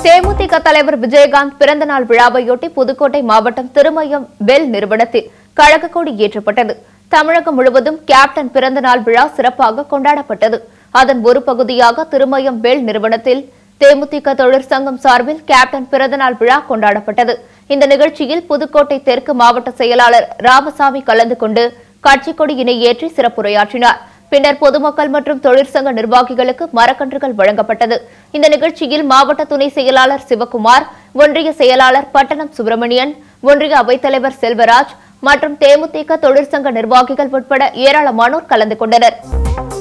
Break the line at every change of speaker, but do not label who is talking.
தேமுதிக தலைவர் விஜயகாந்த் பிறந்தநாள் விழாவையொட்டி புதுக்கோட்டை மாவட்டம் திருமயம் பெல் நிறுவனத்தில் கழக கொடி ஏற்றப்பட்டது தமிழகம் முழுவதும் கேப்டன் பிறந்தநாள் விழா சிறப்பாக கொண்டாடப்பட்டது அதன் ஒரு பகுதியாக திருமயம் பெல் நிறுவனத்தில் தேமுதிக தொழிற்சங்கம் சார்பில் கேப்டன் பிறந்தநாள் விழா கொண்டாடப்பட்டது இந்த நிகழ்ச்சியில் புதுக்கோட்டை தெற்கு மாவட்ட செயலாளர் ராமசாமி கலந்து கொண்டு கட்சிக் கொடியினை ஏற்றி சிறப்புரையாற்றினார் பின்னர் பொதுமக்கள் மற்றும் தொழிற்சங்க நிர்வாகிகளுக்கு மரக்கன்றுகள் வழங்கப்பட்டது இந்த நிகழ்ச்சியில் மாவட்ட துணை செயலாளர் சிவகுமார் ஒன்றிய செயலாளர் பட்டணம் சுப்பிரமணியன் ஒன்றிய அவைத்தலைவர் செல்வராஜ் மற்றும் தேமுதிக தொழிற்சங்க நிர்வாகிகள் உட்பட ஏராளமானோர் கலந்து கொண்டனர்